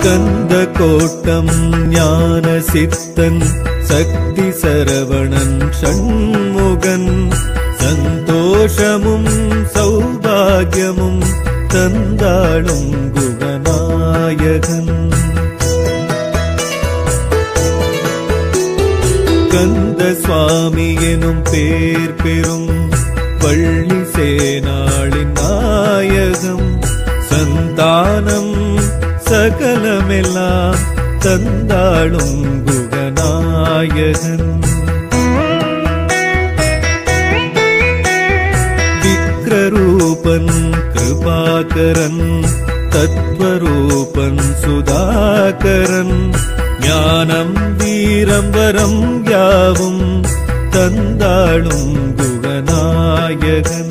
கந்த கோட்டம் ஞான சித்தன் சக்தி சரவணன் ஷண்முகன் சந்தோஷமும் சௌபாகியமும் தந்தாளும் குகநாயகன் கந்த சுவாமி எனும் பேர் பெறும் பள்ளி சேனாளின் நாயகம் சந்தானம் சகலமெல்லாம் தந்தாளும் குகநாயகன் விக்ரரூபன் கிருபாகரன் தத்வரூபன் சுதாகரன் ஞானம் வீரம் வரம் யாவும் தந்தாளும் குகநாயகன்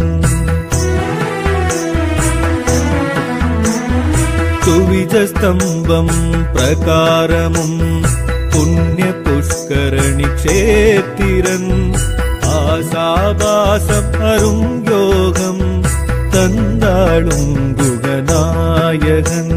துவிஜஸ்தம்பம் பிரகாரமும் புண்ணிய புஷ்கரணி க்ஷேத்திரன் ஆசாபாசம் அரும் யோகம் தந்தாளும் குகநாயகன்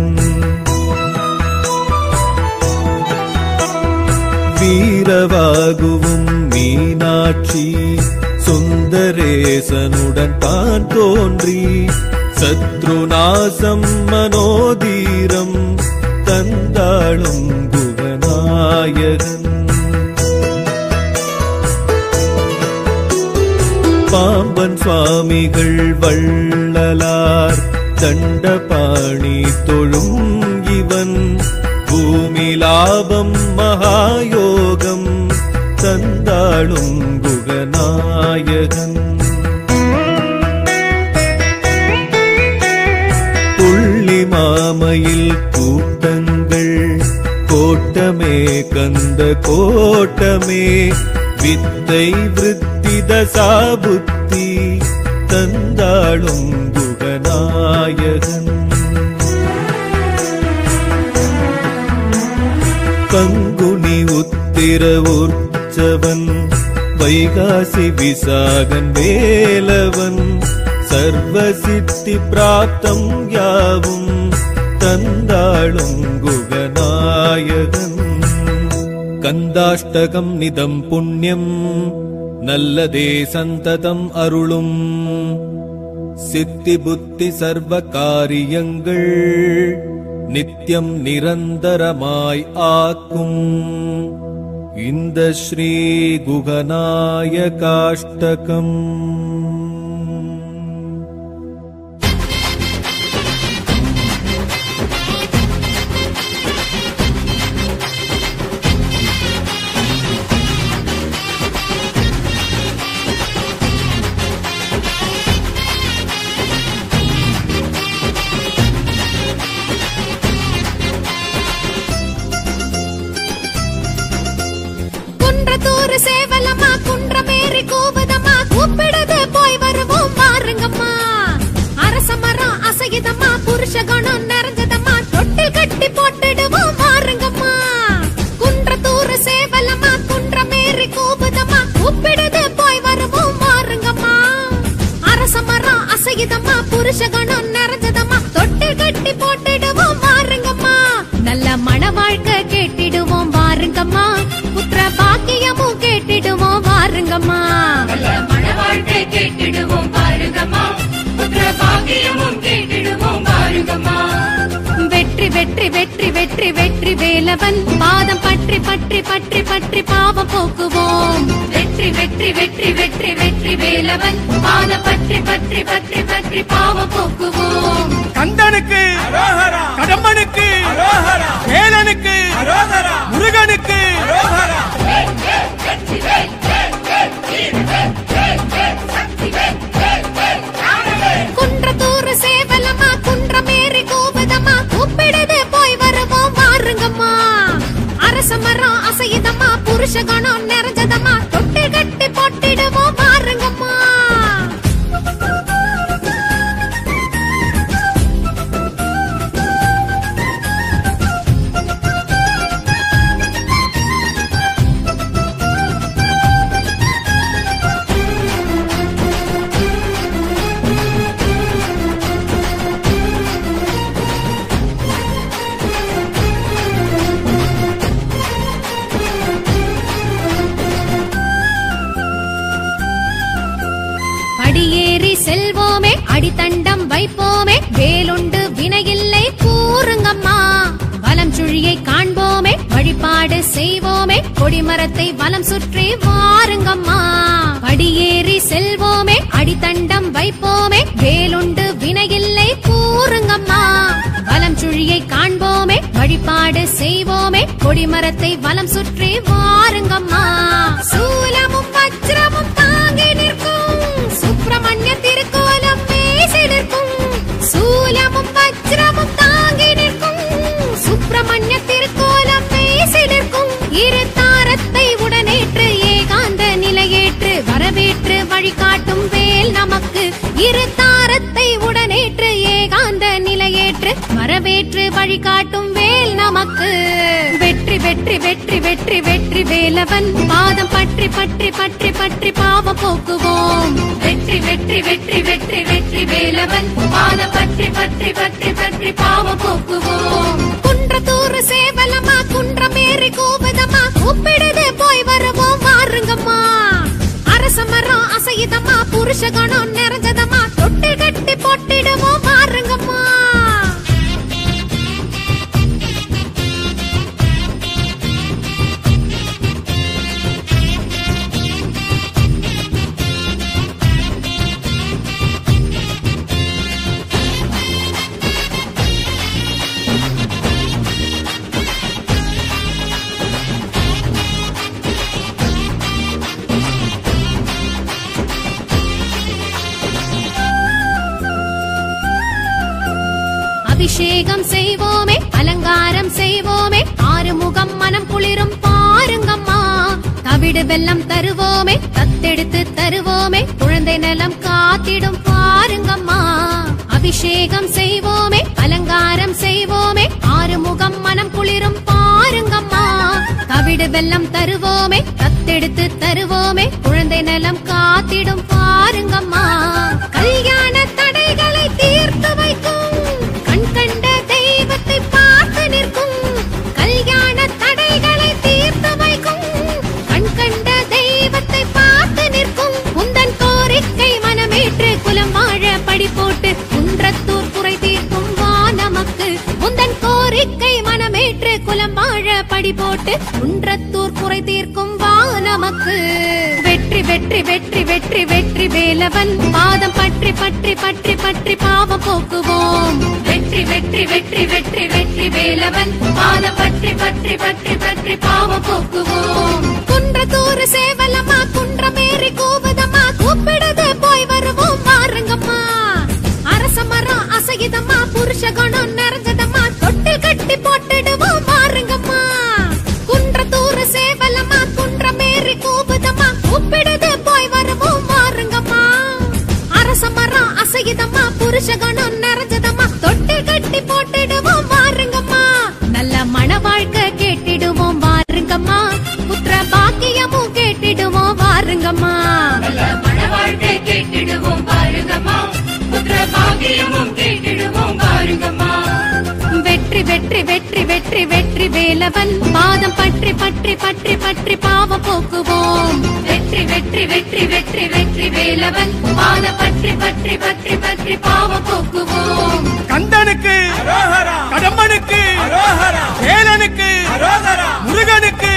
வீரவாகுவும் மீனாட்சி சுந்தரேசனுடன் தான் தோன்றி சத்ருநாசம் மனோதீரம் தந்தாளும் குகநாயகன் பாம்பன் சுவாமிகள் வள்ளலார் தண்டபாணி தொழும் இவன் பூமி லாபம் மகாயோகம் தந்தாளும் குகநாயகன் புள்ளி மாமையில் கூட்டங்கள் கோட்டமே கந்த கோட்டமே வித்தை விருத்தி தசாபுத்தி தந்தாளும் குகநாயகன் பங்குனி உத்திர உற்சவன் வைகாசி விசாகன் வேலவன் சர்வ சித்தி பிராப்தம் யாவும் தந்தாளும் குகநாயகன் கந்தாஷ்டகம் நிதம் புண்ணியம் நல்லதே சந்ததம் அருளும் சித்தி புத்தி சர்வ காரியங்கள் நித்தியம் நிரந்தரமாய் ஆக்கும் இந்த ஸ்ரீ குகநாயகாஷ்டகம் குன்றத்தூர் சேவலம்மா குன்றமேறி கூவுதம்மா கூப்பிடுது போய் வருவோம் பாருங்கம்மா அரச மரம் அசையுதம்மா புருஷ குணம் நிறைஞ்சதம்மா தொட்டில் கட்டி போட்டுடுவோம் பாருங்கம்மா குன்றத்தூர் சேவலம்மா குன்றமேறி கூவுதம்மா கூப்பிடுது போய் வருவோம் பாருங்கம்மா அரச மரம் அசையுதம்மா புருஷ குணம் நிறைஞ்சதம்மா தொட்டில் கட்டி போட்டுடுவோம் பாருங்கம்மா நல்ல மன வாழ்க்கை கேட்டிடுவோம் வாருங்கம்மா புத்திர பாக்கியமும் கேட்டிடுவோம் வாருங்கம்மா நல்ல மன வாழ்க்கை கேட்டிடுவோம் பாருங்கம்மா புத்திர பாக்கியமும் கேட்டிடுவோம் பாருங்கம்மா வெற்றி வெற்றி வெற்றி வெற்றி வெற்றி வேலவன் பாதம் பற்றி பற்றி பற்றி பற்றி பாவம் போக்குவோம் வெற்றி வெற்றி வெற்றி வெற்றி வெற்றி வேலவன் பாத பற்றி பற்றி பற்றி பற்றி பாவம் போக்குவோம் கந்தனுக்கு கடம்பனுக்கு வேலனுக்கு முருகனுக்கு குன்றத்தூர் சேவலம்மா குன்றமேறி கூவுதம்மா கூப்பிடுது போய் வருவோம் வாருங்கம்மா அரச மரம் அசையுதம்மா புருஷ குணம் நிறைஞ்சதம்மா தொட்டில் கட்டி போட்டிடுவோம் வாருங்கம்மா செல்வோமே வேலுண்டு வினையில்லை கூறுங்கம்மா வலம் சுழியை காண்போமே வழிபாடு செய்வோமே கொடிமரத்தை வலம் சுற்றி வாருங்கம்மா படியேறி செல்வோமே அடித்தண்டம் வைப்போமே வேலுண்டு வினையில்லை கூறுங்கம்மா வலம் சுழியை காண்போமே வழிபாடு செய்வோமே கொடிமரத்தை வலம் சுற்றி வாருங்கம்மா சூலமும் வஜ்ரமும் தாங்கி நிற்கும் சுப்பிரமணிய திருக்கோலம் பேசி நிற்கும் சூலமும் வஜ்ரமும் தாங்கி நிற்கும் சுப்பிரமணிய திருக்கோலம் பேசி நிற்கும் இரு தாரத்தை உடனேற்று ஏகாந்த நிலையேற்று வரவேற்று வழிகாட்டும் வேல் நமக்கு இரு தாரத்தை உடனேற்று ஏகாந்த நிலையேற்று வரவேற்று வழிகாட்டும் வேல் நமக்கு வெற்றி வெற்றி வெற்றி வெற்றி வெற்றி வேலவன் பாதம் பற்றி பற்றி பற்றி பற்றி பாவம் போக்குவோம் வெற்றி வெற்றி வெற்றி வெற்றி வெற்றி வேலவன் பாத பற்றி பற்றி பற்றி பற்றி பாவம் போக்குவோம் குன்றத்தூர் சேவலமா குன்றமேறி கூவுதம்மா கூப்பிடுது போய் வருவோம் வாருங்கம்மா அரச மரம் அசையுதம்மா புருஷ கணம் நிறைஞ்சதம்மா தொட்டு கட்டி போட்டிடுவோம் வாருங்கம்மா அபிஷேகம் செய்வோமே அலங்காரம் செய்வோமே ஆறுமுகம் மனம் குளிரும் பாருங்கம்மா தவிடு வெல்லம் தருவோமே தத்தெடுத்து தருவோமே குழந்தை நலம் காத்திடும் பாருங்கம்மா அபிஷேகம் செய்வோமே அலங்காரம் செய்வோமே ஆறுமுகம் மனம் குளிரும் பாருங்கம்மா தவிடு வெல்லம் தருவோமே தத்தெடுத்து தருவோமே குழந்தை நலம் காத்திடும் பாருங்கம்மா கல்யாண தடைகளை தீர்த்து வைக்கும் கண் கண்ட தெய்வத்தை பார்த்து நிற்கும் கல்யாண தடைகளை தீர்த்து வைக்கும் கண் கண்ட தெய்வத்தை பார்த்து நிற்கும் உந்தன் கோரிக்கை மனமேற்று குலம் வாழ படி போட்டு குன்றத்தூர் குறை தீர்க்கும் வா நமக்கு உந்தன் கோரிக்கை மனமேற்று குலம் வாழ படி போட்டு குன்றத்தூர் குறை தீர்க்கும் வா நமக்கு வெற்றி வெற்றி வெற்றி வெற்றி வெற்றி வேலவன் பாதம் பற்றி பற்றி பற்றி பற்றி பாவம் போக்குவோம் வெற்றி வெற்றி வெற்றி வெற்றி வெற்றி வேலவன் பாத பற்றி பற்றி பற்றி பற்றி பாவம் போக்குவோம் குன்றத்தூர் சேவலம்மா குன்றமேறி கூவுதம்மா கூப்பிடுது போய் வருவோம் வாருங்கம்மா அரச மரம் அசையுதம்மா புருஷ குணம் நிறைஞ்சதம்மா தொட்டில் கட்டி போட்டுடுவோம் வாருங்கம்மா குன்றத்தூர் சேவலம்மா குன்றமேறி கூவுதம்மா கூப்பிடுது போய் வருவோம் வாருங்கம்மா அரச மரம் அசையுதம்மா புருஷ குணம் நிறைஞ்சதம்மா தொட்டில் கட்டி போட்டுடுவோம் வாருங்கம்மா நல்ல மன வாழ்க்கை கேட்டிடுவோம் வாருங்கம்மா புத்திர பாக்கியமும் கேட்டிடுவோம் வாருங்கம்மா நல்ல மன வாழ்க்கை கேட்டிடுவோம் பாருங்கம்மா புத்திர பாக்கியமும் கேட்டிடுவோம் பாருங்கம்மா வெற்றி வெற்றி வெற்றி வெற்றி வெற்றி வேலவன் பாதம் பற்றி பற்றி பற்றி பற்றி பாவம் போக்குவோம் வெற்றி வெற்றி வெற்றி வெற்றி வெற்றி வேலவன் பாத பற்றி பற்றி பற்றி பற்றி பாவம் போக்குவோம் கந்தனுக்கு கடம்பனுக்கு வேலனுக்கு முருகனுக்கு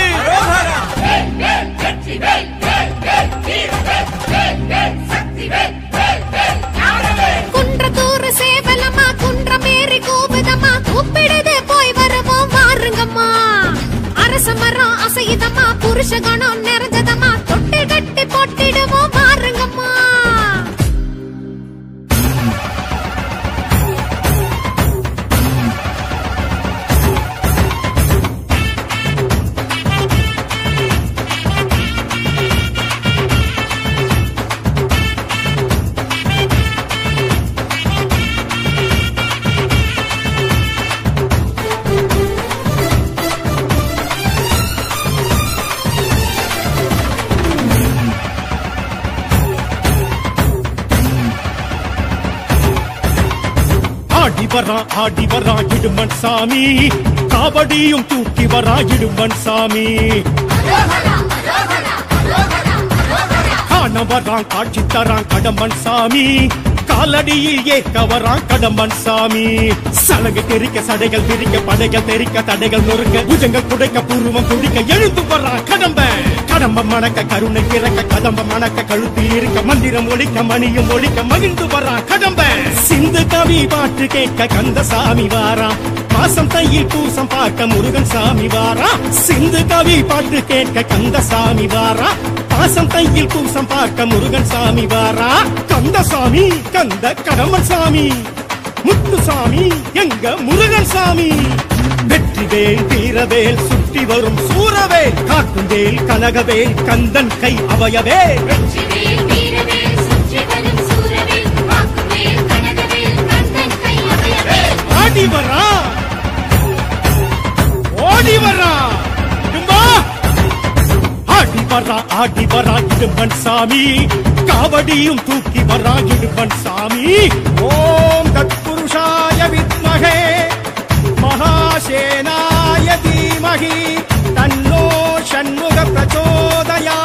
வெற்றி வேல் வேல் வேல் வீர வேல் வேல் வேல் சக்தி வேல் வேல் வேல் ஞான வேல் குன்றத்தூர் சேவலம்மா குன்றமேறி கூவுதம்மா கூப்பிடுது போய் வருவோம் வாருங்கம்மா அரச மரம் அசையுதம்மா புருஷ குணம் நிறைஞ்சதம்மா தொட்டு கட்டி போட்டிடுவோம் வாருங்கம்மா ஆடி வரா ஆடி வரா இடுமன் சாமி காவடியும் தூக்கி வரா இடுமன் சாமி காண வரான் காட்சி தரான் கடம்பன் சாமி காலடியில் ஏற்க வரான் கடம்பன் சாமி சலங்கு தெரிக்க சடைகள் விரிக்க படைகள் தெரிக்க தடைகள் நொறுக்க புஜங்கள் குடைக்க பூர்வம் துடிக்க எழுந்து வர்றான் கடம்பன் கடம்ப மணக்க கருணை பிறக்க கதம்ப மணக்க கழுத்தில் இருக்க மந்திரம் ஒழிக்க மணியும் ஒழிக்க மகிழ்ந்து வர்றான் கடம்பன் சிந்து கவி பாட்டு கேட்க கந்தசாமி வாரான் மாசம் தையில் பூசம் பார்க்க முருகன் சாமி வாரா சிந்து கவி பாட்டு கேட்க கந்தசாமி வாரா பாசம் தையில் பூசம் பார்க்க முருகன் சாமி வாரா கந்தசாமி கந்த கடம்பன் சாமி முத்துசாமி எங்க முருகன் சாமி வெற்றிவேல் வீரவேல் சுற்றி வரும் சூரவேல் காக்கும் வேல் கனகவேல் கந்தன் கை அவயவேல் வெற்றிவேல் வீரவேல் சுற்றி வரும் சூரவேல் வாக்குவேல் கனகவேல் கந்தன் கை அபயவேல் ஆடி வரா ஓடி வரா இடும்பா. ஆடி வரா ஆடி வரா இடும்பன் சாமி காவடியும் தூக்கி வரா இடும்பன் சாமி ஓம் தத்புருஷாய வித்மகே மகாசேனாய தீமகி தன்னோ ஷண்முக பிரச்சோதயா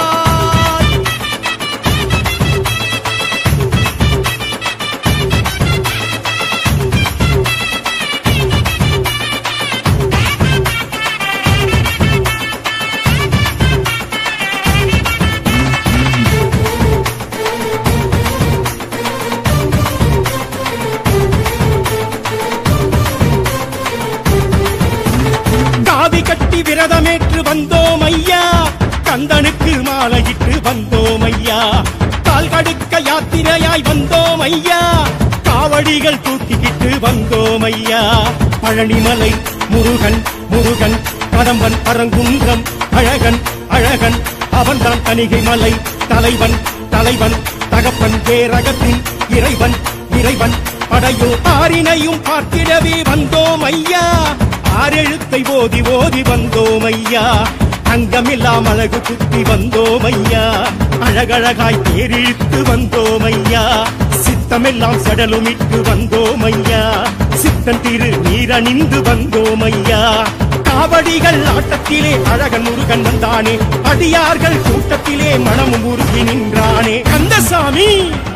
காவி கட்டி விரதமேற்று வந்தோம் ஐயா கந்தனுக்கு மாலையிட்டு வந்தோம் ஐயா கால் கடுக்க யாத்திரையாய் வந்தோம் ஐயா காவடிகள் தூக்கிக்கிட்டு வந்தோம் ஐயா பழனிமலை முருகன் முருகன் கடம்பன் பரங்குன்றம் அழகன் அழகன் அவன்தான் தணிகை மலை தலைவன் தலைவன் தகப்பன் பேரகத்தின் இறைவன் இறைவன் படையோ ஆரினையும் பார்த்திடவே வந்தோம் ஐயா ஆறெழுத்தை ஓதி ஓதி வந்தோம் ஐயா அங்கமில்லாம் அழகு குத்தி வந்தோம் ஐயா அழகழகாய் தேரிழுத்து வந்தோம் ஐயா சித்தமெல்லாம் சடலுமிட்டு வந்தோம் ஐயா சித்தன் திரு நீரணிந்து வந்தோம் ஐயா காவடிகள் ஆட்டத்திலே அழகன் முருகன் வந்தானே அடியார்கள் கூட்டத்திலே மனமும் உருகி நின்றானே கந்தசாமி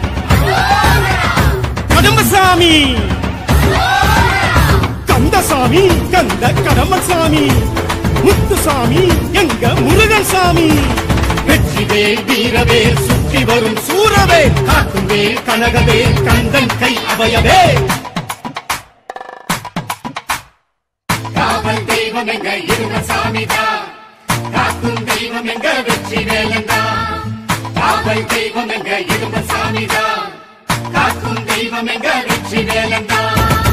கடம்பசாமி கந்தசாமி கந்த கடம்பசாமி முத்துசாமி எங்க முருகன் சாமி வெற்றிவேல் வீரவேல் சுற்றி வரும் சூரவேல் காக்கும் வேல் கனகவேல் கந்தன் கை அபயவேல் காவல் தெய்வம் எங்க இரும சாமிதா காக்கும் தெய்வம் எங்க வெற்றி வேலந்தா காவல் தெய்வம் எங்க இரும சாமிதா காக்கும் தெய்வம் எங்க வெற்றி வேலந்தா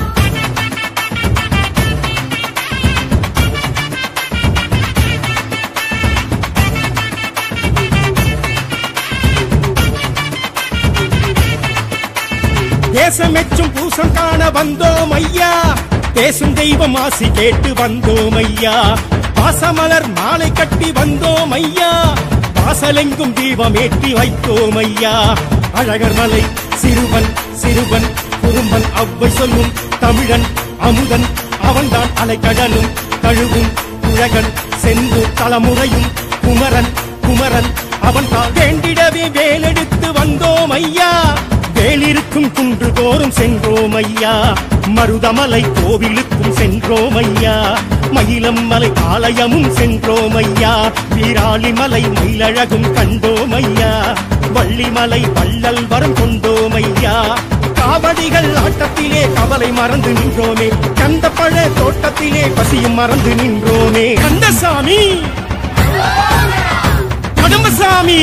தேசமெச்சும் பூசம் காண வந்தோம் ஐயா பேசும் தெய்வம் ஆசி கேட்டு வந்தோம் ஐயா பாசமலர் மாலை கட்டி வந்தோம் ஐயா வாசலெங்கும் தீபம் ஏற்றி வைத்தோம் ஐயா அழகர் மலை சிறுவன் சிறுவன் குறும்பன் அவ்வை சொல்லும் தமிழன் அமுதன் அவன்தான் அலைக்கடலும் தழுவும் குழகன் சென்று தலைமுறையும் குமரன் குமரன் அவன் தான் வேண்டிடவே வேலெடுத்து வந்தோம் ஐயா வேலிருக்கும் குன்று தோறும் சென்றோம் ஐயா மருதமலை கோவிலுக்கும் சென்றோம் ஐயா மயிலம் மலை ஆலயமும் சென்றோம் ஐயா வீராளிமலை மயிலழகும் கண்டோம் ஐயா வள்ளிமலை வள்ளல் வரம் கொண்டோம் ஐயா காவடிகள் ஆட்டத்திலே கவலை மறந்து நின்றோமே கந்த பழ தோட்டத்திலே பசியும் மறந்து நின்றோமே கந்தசாமி கடம்பசாமி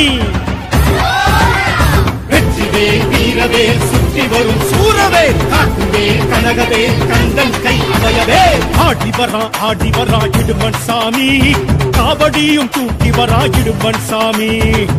வெற்றிவேல் வீரவேல் சுற்றி வரும் சூரவேல் காக்குவேல் கனகவேல் கந்தன் கை அபயவேல் ஆடி வரா ஆடி வரா இடுமன் சாமி காவடியும் தூக்கி வரா இடுமன் சாமி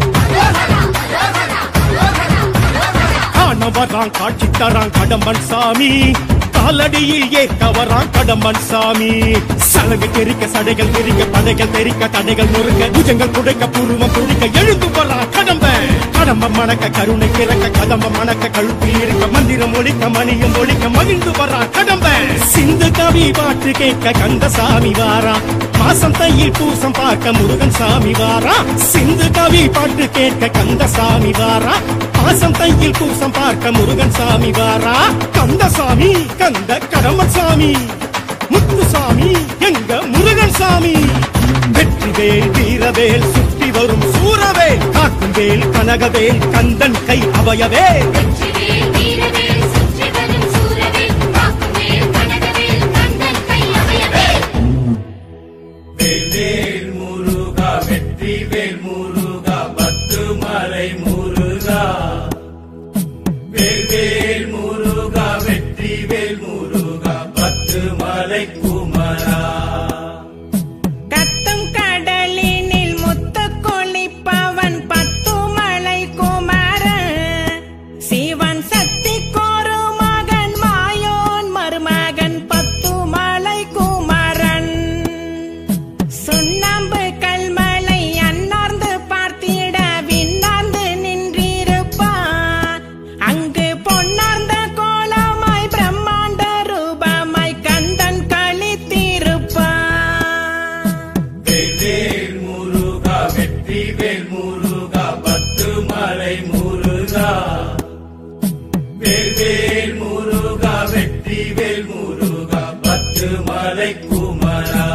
காண வரான் காட்சி தரான் கடம்பன் சாமி காலடியில் ஏற்க வரான் கடம்பன் சாமி சலங்கை தெரிக்க சடைகள் தெரிக்க படைகள் தெரிக்க தடைகள் நொறுக்க புஜங்கள் குடைக்க பூர்வம் துடிக்க எழுந்து வரான் கடம்பன் கடம்ப மணக்க கருணை பிறக்க கதம்ப மணக்க கழுத்தில் இருக்க மந்திரம் ஒழிக்க மணியும் ஒழிக்க மகிழ்ந்து வரான் கடம்பன் சிந்து கவி பாட்டு கேட்க கந்தசாமி வாரா மாசம் தையில் பூசம் பார்க்க முருகன் சாமி வாரா சிந்து கவி பாட்டு கேட்க கந்தசாமி வாரா மாசம் தையில் பூசம் பார்க்க முருகன் சாமி வாரா கந்தசாமி கந்த கடமன் சாமி முத்துசாமி எங்க முருகன் சாமி வெற்றிவேல் வீரவேல் சுற்றி வரும் சூரவேல் காக்கும் வேல் கனகவேல் கந்தன் கை அபயவேல் வெற்றிவேல் வீரவேல் சுற்றி வரும் சூரவேல் காக்குவேல் கனகவேல் கந்தன் கை அபயவேல் வேல் முருகா வெற்றி வேல் முருகா பத்து மலை முருகா வேல் வேல் முருகா வெற்றி வேல் முருகா பத்து மலை குமரா கத்தும் கடலினில் முத்து கொளிப்பவன் பத்துமலை குமரன் சிவன் சக்தி கோரு மகன் மாயோன் மருமகன் பத்துமலை குமரன் சுண்ணாம்பு கல்மலை அன்னார்ந்து பார்த்திட விண்ணார்ந்து நின்றிருப்பான் அங்கு பொன்னார்ந்த கோலமாய் பிரம்மாண்ட ரூபமாய் கந்தன் கழித்திருப்பான் வேல் வேல் முருகா வெற்றி வேல் முருகா பத்து மலை முருகா வேல் வேல் முருகா வெற்றி வேல் முருகா பத்து மலை குமரா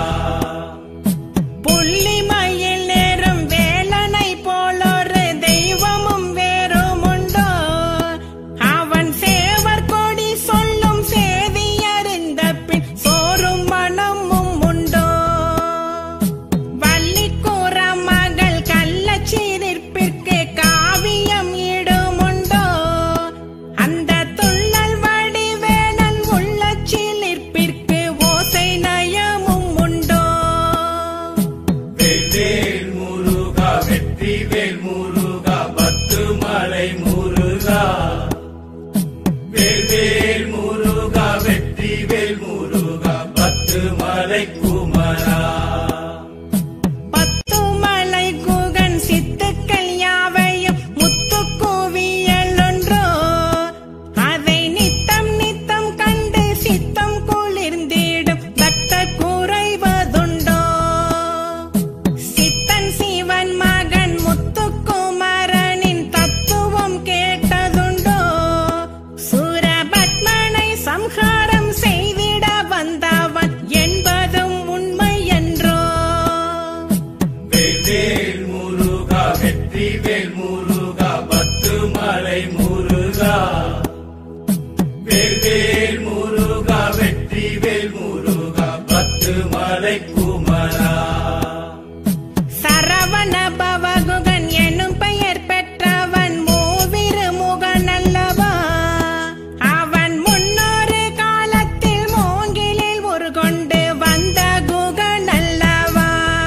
புள்ளிமயில் நேரும் வேலனை போலொரு தெய்வமும் வேறும் உண்டோ அவன் சேவர் கொடி சொல்லும் சேதி அறிந்த பின் சோறும் மனமும் உண்டோ வள்ளிக்கூற மகள் கள்ளச்சீரிப்பிற்கு காவியம் ஈடுமுண்டோ அந்த துள்ளல் வடிவேலன் உள்ள சிலிர்ப்பிற்கு ஓசை நயமும் உண்டோ வேல் வேல் முருகா வெற்றி வேல் முருகா பத்து மலை முருகா வேல் வேல் முருகா வெற்றி வேல் முருகா பத்து மலை குமரா பத்து மலை குகன் சித்துக்கள் யாவையும் முத்து குவியல் ஒன்றோ அதை நித்தம் நித்தம் கண்டு சித்தம் குளிர்ந்திடும் பக்த குறைவதுண்டோ சித்தன் சிவன் மகன் முத்துக்குமரனின் தத்துவம் கேட்டதுண்டோ சூரபத்மனை சம்ஹாரம் செய்திட வந்தவன் என்பதும் உண்மை என்றோ வேல் வேல் முருகா வெற்றி வேல் முருகா பத்து மலை முருகா வேல் வேல் முருகா வெற்றி வேல் முருகா பத்து மலை குமரா சரவண பவகுகன் எனும் பெயர் பெற்றவன் மூவிரு முகன் அல்லவா அவன் முன்னொரு காலத்தில் மூங்கிலில் ஒரு கொண்டு வந்த குகன் அல்லவா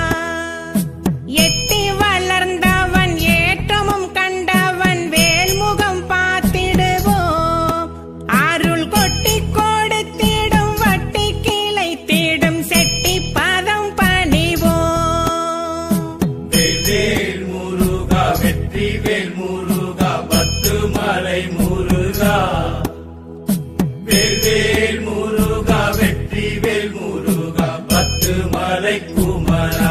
எட்டி வளர்ந்தவன் ஏற்றமும் கண்டவன் வேல்முகம் பார்த்திடுவோம் அருள் கொட்டி கொடுத்திடும் வட்டி கிளைத்திடும் செட்டி பதம் பணிவோம் வேல் வேல் முருகா வெற்றி வேல் முருகா பத்து மலை முருகா வேல் வேல் முருகா வெற்றி வேல் முருகா பத்து மலை குமரா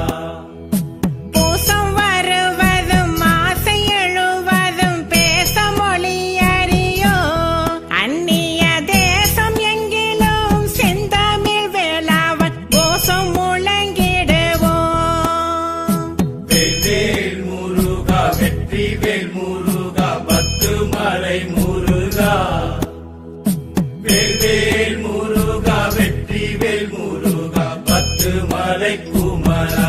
பூசம் வருவதும் ஆசை எழுவதும் பேச மொழி அறியோ அந்நிய தேசம் எங்கிலும் செந்தமிழ் வேளாவன் கோஷம் முழங்கிடுவோம் வேல் வேல் முருகா வெற்றி வேல் முருகா பத்து மலை முருகா வேல் வேல் முருகா வெற்றி வேல் முருகா பத்து மலை குமரா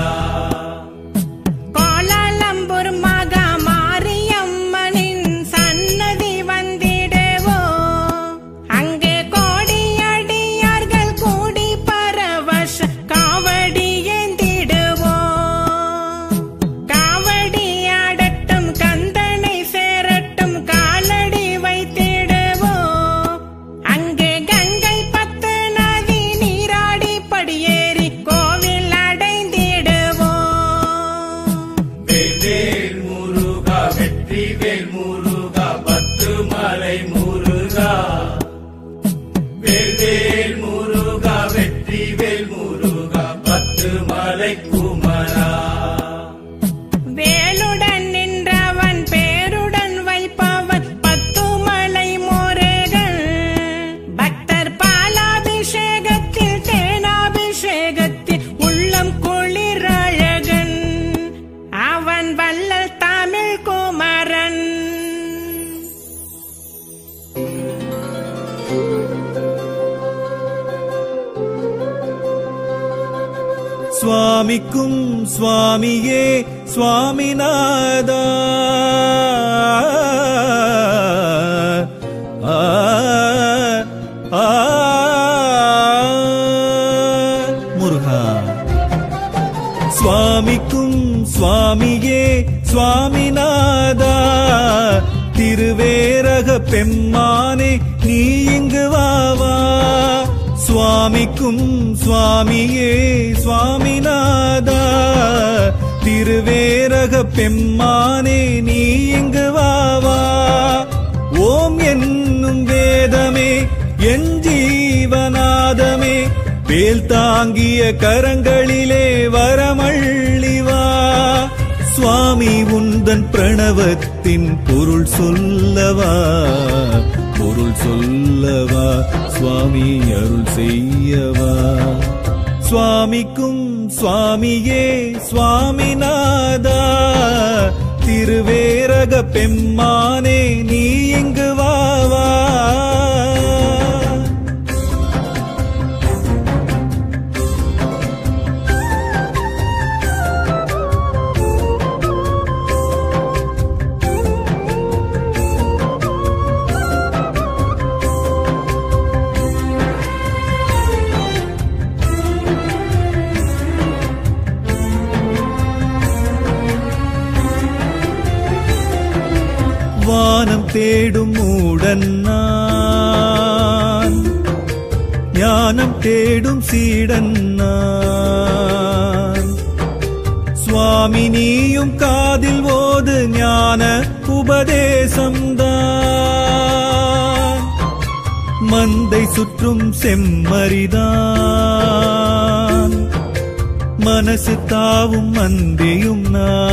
கோலாலம்பூர் மகா மாரியம்மனின் சன்னதி வந்திடுவோம் அங்கே கோடியடியார்கள் கூடி பரவச காவடி ஏந்திடுவோம் காவடி ஆடட்டும் கந்தனை சேரட்டும் காலடி வைத்திடுவோம் அங்கே கங்கை பத்து நதி நீராடி படியேறி கோவில் அடைந்திடுவோம் மலை குமரா வேலுடன் நின்றவன் பேருடன் வைப்பவன் பத்துமலை முருகன் பக்தர் பாலாபிஷேகத்தில் தேனாபிஷேகத்தில் உள்ளம் குளிர் அழகன் அவன் வள்ளல் தமிழ் குமரன் சுவாமிக்கும் சுவாமியே சுவாமிநாதா ஆ, ஆ, முருகா சுவாமிக்கும் சுவாமியே சுவாமிநாதா திருவேரக பெம்மானே நீ இங்கு வாவா சுவாமிக்கும் சுவாமியே சுவாமிநாதா திருவேரக பெம்மானே நீ இங்கு வாவா ஓம் என்னும் வேதமே என் ஜீவநாதமே வேல் தாங்கிய கரங்களிலே வரமள்ளிவா சுவாமி உந்தன் பிரணவத்தின் பொருள் சொல்லவா பொருள் சொல்லவா சுவாமி அருள் செய்யவா சுவாமிக்கும் சுவாமியே சுவாமிநாதா திருவேரக பெம்மானே நீ இங்கு வாவா வானம் தேடும் மூடன் நான் ஞானம் தேடும் சீடன் நான் சுவாமி நீயும் காதில் ஓது ஞான உபதேசம்தான் மந்தை சுற்றும் செம்மறிதான் மனசு தாவும் மந்தியும்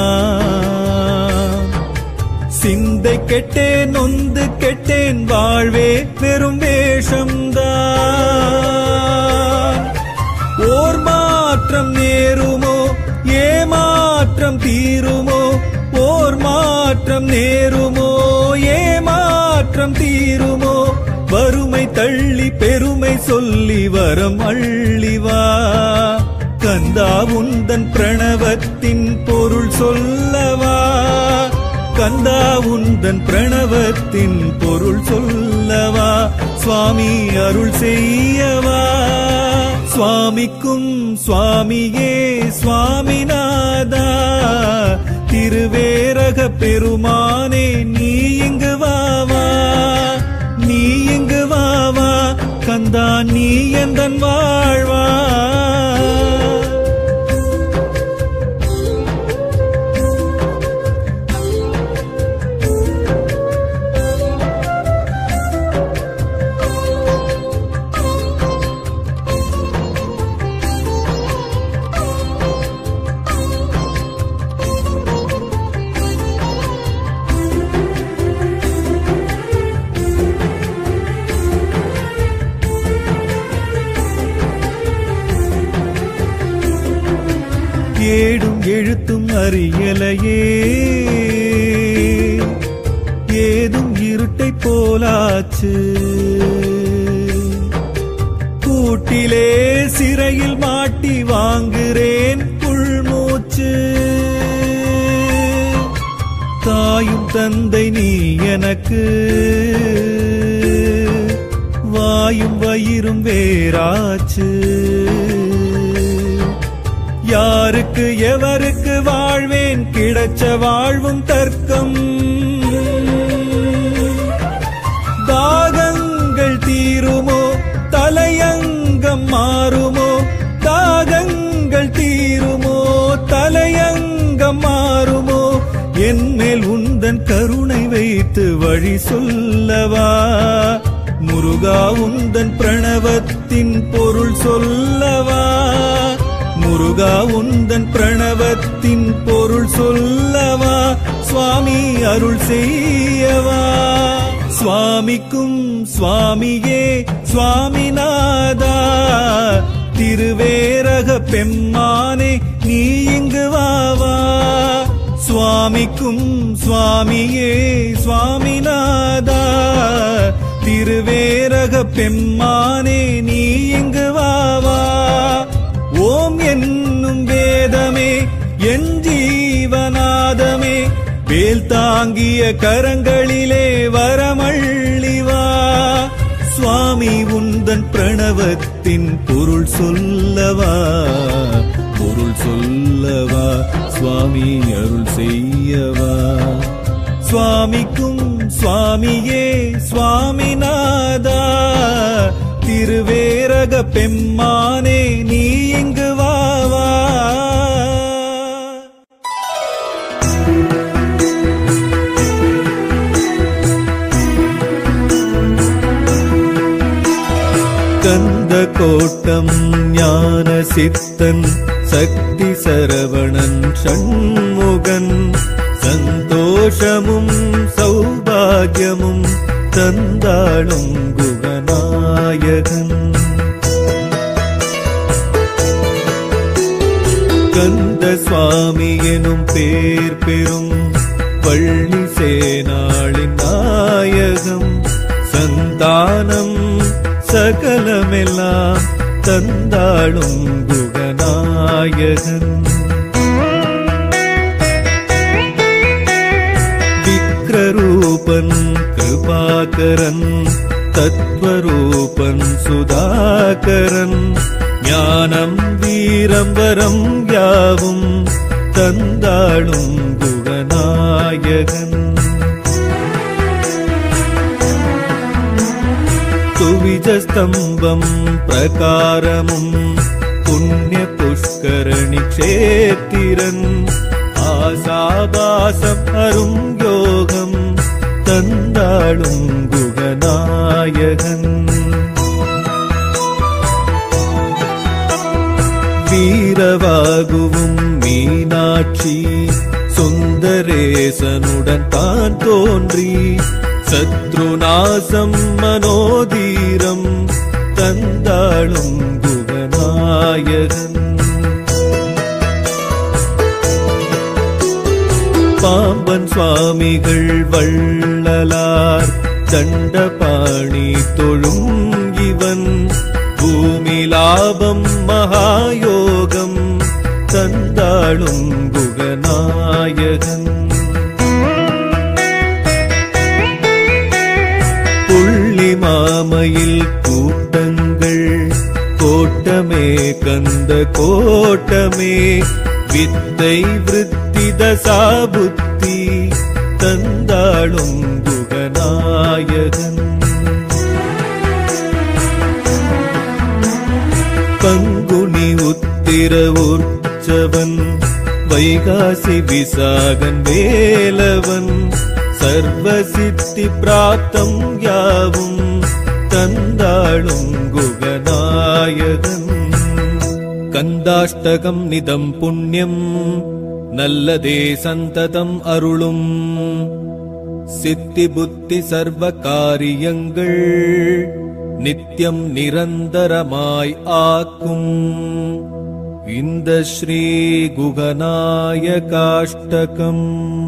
நான் சிந்தை கெட்டேன் நொந்து கெட்டேன் வாழ்வே பெரும் வேஷம்தான் ஓர் மாற்றம் நேருமோ ஏமாற்றம் தீருமோ ஓர் மாற்றம் நேருமோ ஏமாற்றம் தீருமோ வறுமை தள்ளி பெருமை சொல்லி வரம் அள்ளிவா கந்தா உந்தன் பிரணவத்தின் பொருள் சொல்லவா கந்தா உந்தன் பிரணவத்தின் பொருள் சொல்லவா சுவாமி அருள் செய்யவா சுவாமிக்கும் சுவாமியே சுவாமிநாதா திருவேரக பெருமானே நீ இங்கு வாவா நீ இங்கு வாவா கந்தா நீ எந்தன் வாழ்வா ஏடும் எழுத்தும் அறியலையே ஏதும் இருட்டை போலாச்சு கூட்டிலே சிறையில் மாட்டி வாங்குறேன் புள்மூச்சு தாயும் தந்தை நீ எனக்கு வாயும் வயிறும் வேறாச்சு யாருக்கு எவருக்கு வாழ்வேன் கிடைச்ச வாழ்வும் தர்க்கம் தாகங்கள் தீருமோ தலையங்கம் மாறுமோ தாகங்கள் தீருமோ தலையங்கம் மாறுமோ என் மேல் உந்தன் கருணை வைத்து வழி சொல்லவா முருகா உந்தன் பிரணவத்தின் பொருள் சொல்லவா முருகா உந்தன் பிரணவத்தின் பொருள் சொல்லவா சுவாமி அருள் செய்யவா சுவாமிக்கும் சுவாமியே சுவாமிநாதா திருவேரக பெம்மானே நீ இங்கு வாவா சுவாமிக்கும் சுவாமியே சுவாமிநாதா திருவேரக பெம்மானே நீ இங்கு வாவா ஓம் என்னும் வேதமே என் ஜீவநாதமே வேல் தாங்கிய கரங்களிலே வரமள்ளிவா சுவாமி உந்தன் பிரணவத்தின் பொருள் சொல்லவா பொருள் சொல்லவா சுவாமி அருள் செய்யவா சுவாமிக்கும் சுவாமியே சுவாமிநாதா திருவேரக பெம்மானே நீ இங்கு வாவா கந்த கோட்டம் ஞான சித்தன் சக்தி சரவணன் ஷண்முகன் சந்தோஷமும் சௌபாகியமும் தந்தாளும் குகநாயகன் கந்த சுவாமி எனும் பேர் பெறும் பள்ளி சேனாளின் நாயகம் சந்தானம் சகலமெல்லாம் தந்தாளும் குகநாயகன் விக்ரரூபன் கிருபாகரன் தத்வரூபன் சுதாகரன் ஞானம் வீரம் வரம் யாவும் தந்தாளும் குகநாயகன் துவிஜஸ்தம்பம் பிரகாரமும் புண்ணிய புஷ்கரணி க்ஷேத்திரன் ஆசாபாசம் அரும் யோகம் தந்தாளும் குகநாயகன் வீரவாகுவும் மீனாட்சி சுந்தரேசனுடன் தான் தோன்றி சத்ருநாசம் மனோதீரம் தந்தாளும் குகநாயகன் பாம்பன் சுவாமிகள் வள்ளலார் தண்டபாணி தொழும் இவன் பூமி லாபம் மகாயோகம் தந்தாளும் குகநாயகன் புள்ளி மாமையில் கூட்டங்கள் கோட்டமே கந்த கோட்டமே வித்தை விருத்தி தசாபுத்தி தந்தாளும் குகநாயகன் பங்குனி உத்திர உற்சவன் வைகாசி விசாகன் வேலவன் சர்வ சித்தி பிராப்தம் யாவும் தந்தாளும் குகநாயகன் கந்தாஷ்டகம் நிதம் புண்ணியம் நல்லதே சந்ததம் அருளும் சித்தி புத்தி சர்வ காரியங்கள் நித்தியம் நிரந்தரமாய் ஆக்கும் இந்த ஸ்ரீ குகநாயகாஷ்டகம்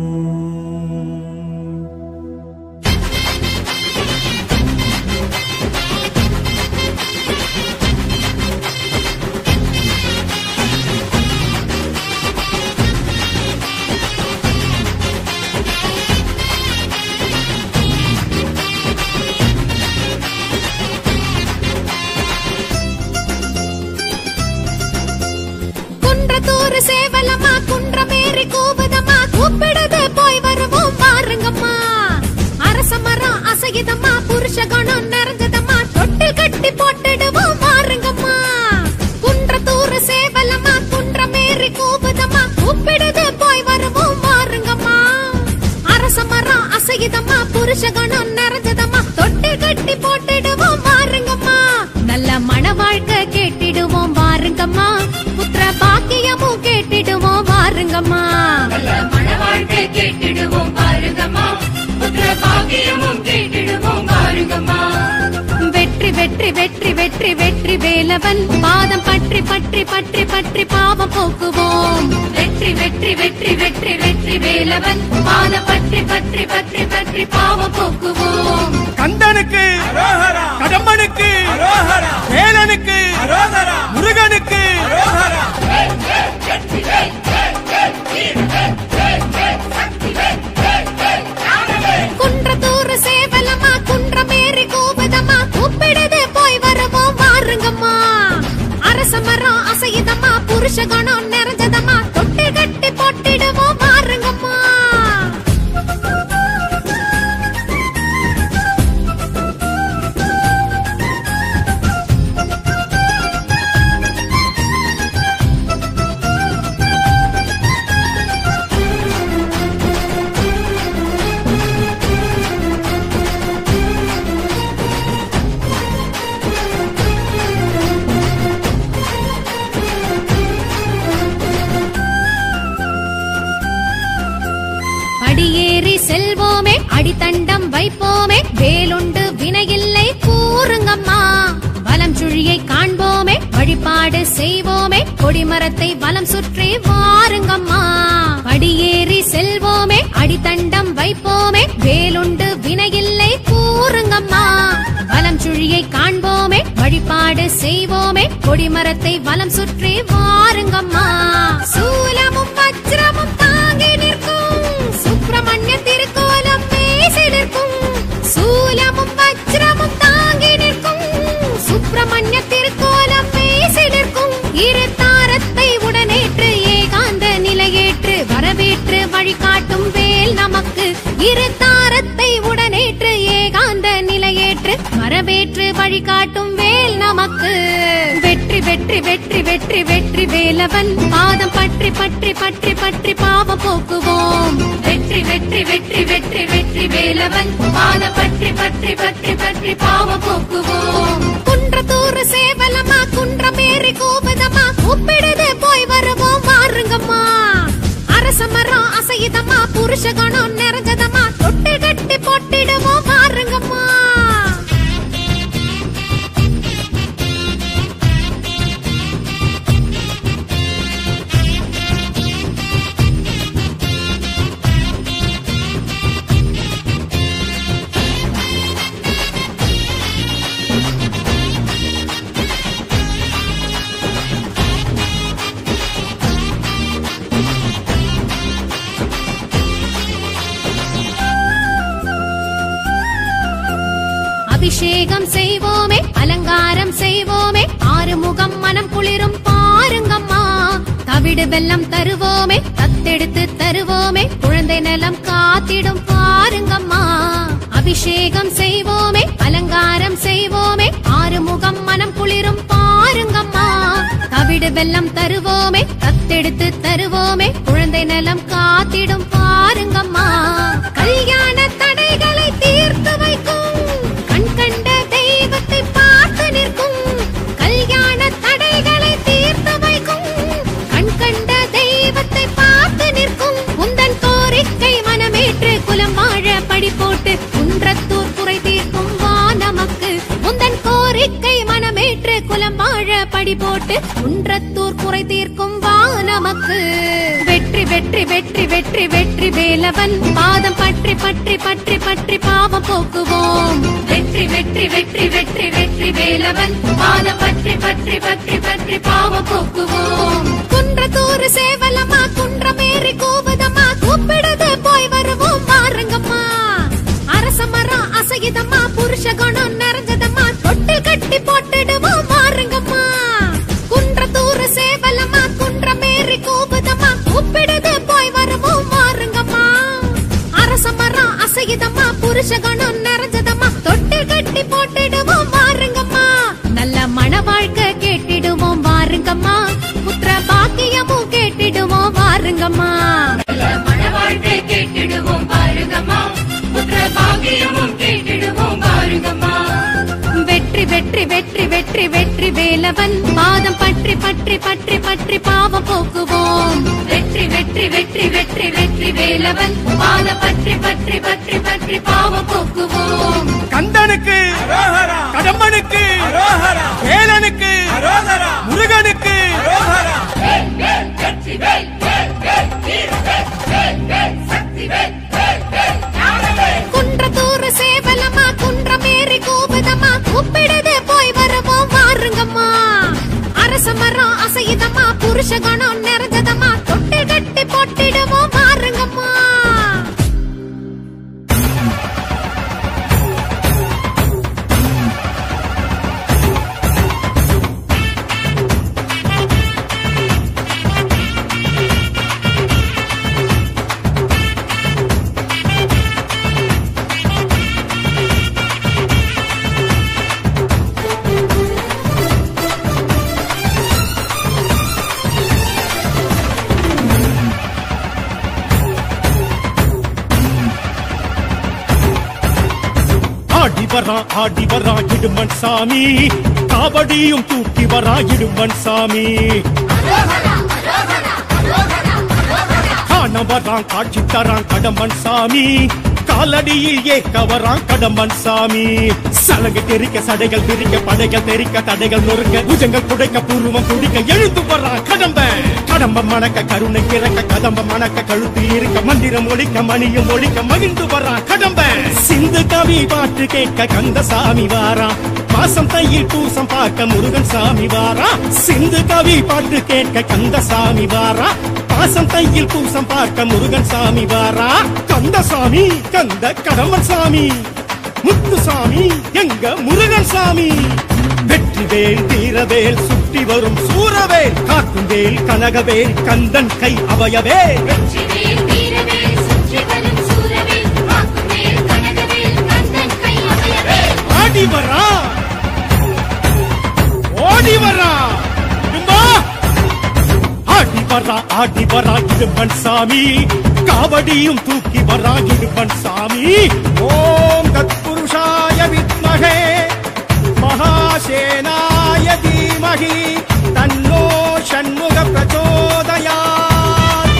குன்றத்தூர் சேவலமா குன்றமேறி கூவுதம்மா கூப்பிடுது போய் வருவோம் பாருங்கம்மா அரச மரம் அசையுதம்மா புருஷ கணம் நிறைஞ்சதம்மா தொட்டில் கட்டி போட்டுடுவோம் பாருங்கம்மா குன்றத்தூர் சேவலமா குன்றமேறி கூவுதம்மா கூப்பிடுது போய் வருவோம் பாருங்கம்மா அரச மரம் அசையுதம்மா புருஷ கணம் நிறைஞ்சதம்மா தொட்டில் கட்டி போட்டுடுவோம் பாருங்கம்மா நல்ல மன வாழ்க்கை கேட்டிடுவோம் பாருங்கம்மா புத்திர பாக்கியம் பாக்கியமும் கேட்டிடுவோம் வாருங்கம்மா நல்ல மன வாழ்க்கை கேட்டிடுவோம் பாருங்கம்மா புத்திர பாக்கியமும் கேட்டிடுவோம் பாருங்கம்மா வெற்றி வெற்றி வெற்றி வெற்றி வெற்றி வேலவன் பாதம் பற்றி பற்றி பற்றி பற்றி பாவம் போக்குவோம் வெற்றி வெற்றி வெற்றி வெற்றி வெற்றி வேலவன் பாத பற்றி பற்றி பற்றி பற்றி பாவம் போக்குவோம் கந்தனுக்கு கடம்பனுக்கு வேலனுக்கு முருகனுக்கு குன்றத்தூர் சேவலமா குன்றமேறி கூவுதம்மா கூப்பிடுது போய் வருவோம் வாருங்கம்மா அரச மரம் அசையுதம்மா புருஷ கணம் நிறைஞ்சதம்மா தொட்டு கட்டி போட்டிடுவோம் வாருங்கம்மா படியேறி செல்வோமே அடித்தண்டம் வைப்போமே வேலுண்டு வினையில்லை கூறுங்கம்மா வலம் சுழியை காண்போமே வழிபாடு செய்வோமே கொடிமரத்தை வலம் சுற்றி வாருங்கம்மா படியேறி செல்வோமே அடித்தண்டம் வைப்போமே வேலுண்டு வினையில்லை கூறுங்கம்மா வலம் சுழியை காண்போமே வழிபாடு செய்வோமே கொடிமரத்தை வலம் சுற்றி வாருங்கம்மா சூலமும் வஜ்ரமும் தாங்கி நிற்கும் சுப்பிரமணிய திருக்கோலம் பேசி நிற்கும் சூலமும் வஜ்ரமும் தாங்கி நிற்கும் சுப்பிரமணிய திருக்கோலம் பேசி நிற்கும் இரு தாரத்தை உடனேற்று ஏகாந்த நிலையேற்று வரவேற்று வழிகாட்டும் வேல் நமக்கு இரு தாரத்தை உடனேற்று ஏகாந்த நிலையேற்று வரவேற்று வழிகாட்டும் வேல் நமக்கு வெற்றி வெற்றி வெற்றி வெற்றி வெற்றி வேலவன் பாதம் பற்றி பற்றி பற்றி பற்றி பாவம் போக்குவோம் வெற்றி வெற்றி வெற்றி வெற்றி வெற்றி வேலவன் பாத பற்றி பற்றி பற்றி பற்றி பாவம் போக்குவோம் குன்றத்தூர் சேவலமா குன்றமேறி கூவுதம்மா கூப்பிடுது போய் வருவோம் வாருங்கம்மா அரச மரம் அசையுதம்மா புருஷ கணம் நிறைஞ்சதம்மா தொட்டு கட்டி போட்டிடுவோம் வாருங்கம்மா அபிஷேகம் செய்வோமே அலங்காரம் செய்வோமே ஆறுமுகம் மனம் குளிரும் பாருங்கம்மா தவிடு வெல்லம் தருவோமே தத்தெடுத்து தருவோமே குழந்தை நலம் காத்திடும் பாருங்கம்மா அபிஷேகம் செய்வோமே அலங்காரம் செய்வோமே ஆறுமுகம் மனம் குளிரும் பாருங்கம்மா தவிடு வெல்லம் தருவோமே தத்தெடுத்து தருவோமே குழந்தை நலம் காத்திடும் பாருங்கம்மா கல்யாண தடைகளை தீர்த்து வைக்கும் கண் கண்ட தெய்வத்தை பார்த்து நிற்கும் கல்யாண தடைகளை தீர்த்து வைக்கும் கண் கண்ட தெய்வத்தை பார்த்து நிற்கும் உந்தன் கோரிக்கை மனமேற்று குலம் வாழ படி போட்டு குன்றத்தூர் குறை தீர்க்கும் வா நமக்கு உந்தன் கோரிக்கை மனமேற்று குலம் வாழ படி போட்டு குன்றத்தூர் குறை தீர்க்கும் வா நமக்கு வெற்றி வெற்றி வெற்றி வெற்றி வெற்றி வேலவன் பாதம் பற்றி பற்றி பற்றி பற்றி பாவம் போக்குவோம் வெற்றி வெற்றி வெற்றி வெற்றி வெற்றி வேலவன் பாத பற்றி பற்றி பற்றி பற்றி பாவம் போக்குவோம் குன்றத்தூர் சேவலம்மா குன்றமேறி கூவுதம்மா கூப்பிடுது போய் வருவோம் வாருங்கம்மா அரச மரம் அசையுதம்மா புருஷ குணம் நிறைஞ்சதம்மா தொட்டில் கட்டி போட்டுடுவோம் வாருங்கம்மா குன்றத்தூர் சேவலம்மா குன்றமேறி கூவுதம்மா கூப்பிடுது போய் வருவோம் வாருங்கம்மா அரச மரம் அசையுதம்மா புருஷ குணம் நிறைஞ்சதம்மா தொட்டில் கட்டி போட்டுடுவோம் வாருங்கம்மா நல்ல மன வாழ்க்கை கேட்டிடுவோம் வாருங்கம்மா புத்திர வெற்றி வெற்றி வேலவன் பாதம் பற்றி பற்றி பற்றி பற்றி பாவம் போக்குவோம் வெற்றி வெற்றி வெற்றி வெற்றி வெற்றி வேலவன் பாதம் பற்றி பற்றி பற்றி பற்றி பாவம் போக்குவோம் கந்தனுக்கு கடம்பனுக்கு வேலனுக்கு முருகனுக்கு குன்றத்தூர் சேவலமா குன்றமேறி கூவுதம்மா கூப்பிடுது போய் வருவோம் வாருங்கம்மா அரச மரம் அசையுதம்மா புருஷ கணம் நிறைஞ்சதம்மா தொட்டில் கட்டி போட்டிடுவோம் வாருங்கம்மா ஆடி வரா ஆடி வரா இடுமன் சாமி காவடியும் தூக்கி வரா இடுமன் சாமி காண வரான் காட்சி தரான் கடம்பன் சாமி காலடியில் ஏக்க வரான் கடம்பன் சாமி சலங்கை தெரிக்க சடைகள் திரிக்க படைகள் தெரிக்க தடைகள் நொறுக்க புஜங்கள் புடைக்க பூர்வம் குடிக்க எழுந்து வரான் கடம்பன் கடம்ப மணக்க கருணை கிறக்க கதம்ப மணக்க கழுத்து இருக்க மந்திரம் ஒழிக்க மணியும் ஒழிக்க மகிழ்ந்து வரான் கடம்பன் சிந்து கவி பாட்டு கேட்க கந்தசாமி வாரான் மாசம் தையில் பூசம் பார்க்க முருகன் சாமி வாரா சிந்து கவி பாட்டு கேட்க கந்தசாமி வாரா பாசம் தையில் பூசம் பார்க்க முருகன் சாமி வாரா கந்தசாமி கந்த கடம்பன் சாமி முத்துசாமி எங்க முருகன் சாமி வெற்றிவேல் வீரவேல் சுற்றி வரும் சூரவேல் காக்கும் வேல் கனகவேல் கந்தன் கை அவயவேல் வெற்றிவேல் வீரவேல் சுற்றி வரும் சூரவேல் காக்குவேல் கனகவேல் கந்தன் கை அவையவேல் ஆடி வரா ஓடி வரா இடும்பா. ஆடி வரா ஆடி வரா இடும்பன் சாமி காவடியும் தூக்கி வரா இடும்பன் சாமி ஓம் தத்புருஷாய வித்மகே மகாசேனாய தீமகி தன்னோ ஷண்முக பிரச்சோதயாத்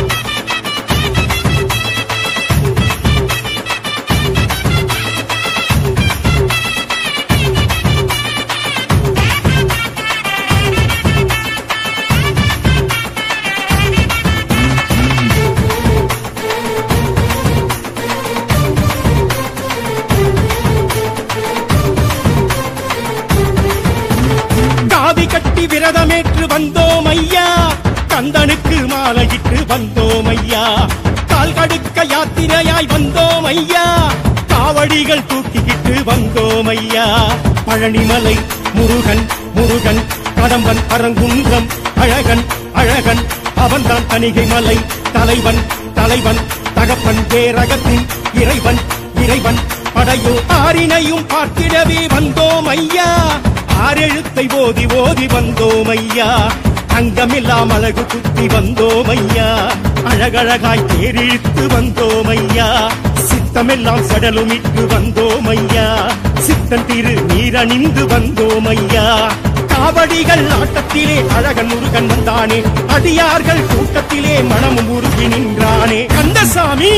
காவி கட்டி விரதமேற்று வந்தோம் ஐயா கந்தனுக்கு மாலையிட்டு வந்தோம் ஐயா கால் கடுக்க யாத்திரையாய் வந்தோம் ஐயா காவடிகள் தூக்கிக்கிட்டு வந்தோம் ஐயா பழனிமலை முருகன் முருகன் கடம்பன் பரங்குன்றம் அழகன் அழகன் அவன்தான் தணிகை மலை தலைவன் தலைவன் தகப்பன் பேரகத்தின் இறைவன் இறைவன் படையோ ஆரினையும் பார்த்திடவே வந்தோம் ஐயா ஆறெழுத்தை ஓதி ஓதி வந்தோம் ஐயா அங்கமில்லாம் அழகு குத்தி வந்தோம் ஐயா அழகழகாய் தேரிழுத்து வந்தோம் ஐயா சித்தமெல்லாம் சடலுமிட்டு வந்தோம் ஐயா சித்தன் திரு நீரணிந்து வந்தோம் ஐயா காவடிகள் ஆட்டத்திலே அழகன் முருகன் வந்தானே அடியார்கள் கூட்டத்திலே மனமும் உருகி நின்றானே கந்தசாமி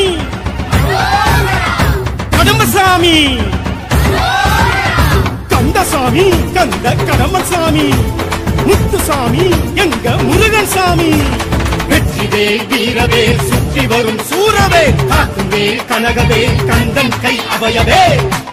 கடம்பசாமி கந்தசாமி கந்த கடம்பசாமி முத்துசாமி எங்க முருகன் சாமி வெற்றிவேல் வீரவேல் சுற்றி வரும் சூரவேல் காக்குவேல் கனகவேல் கந்தன் கை அவையவே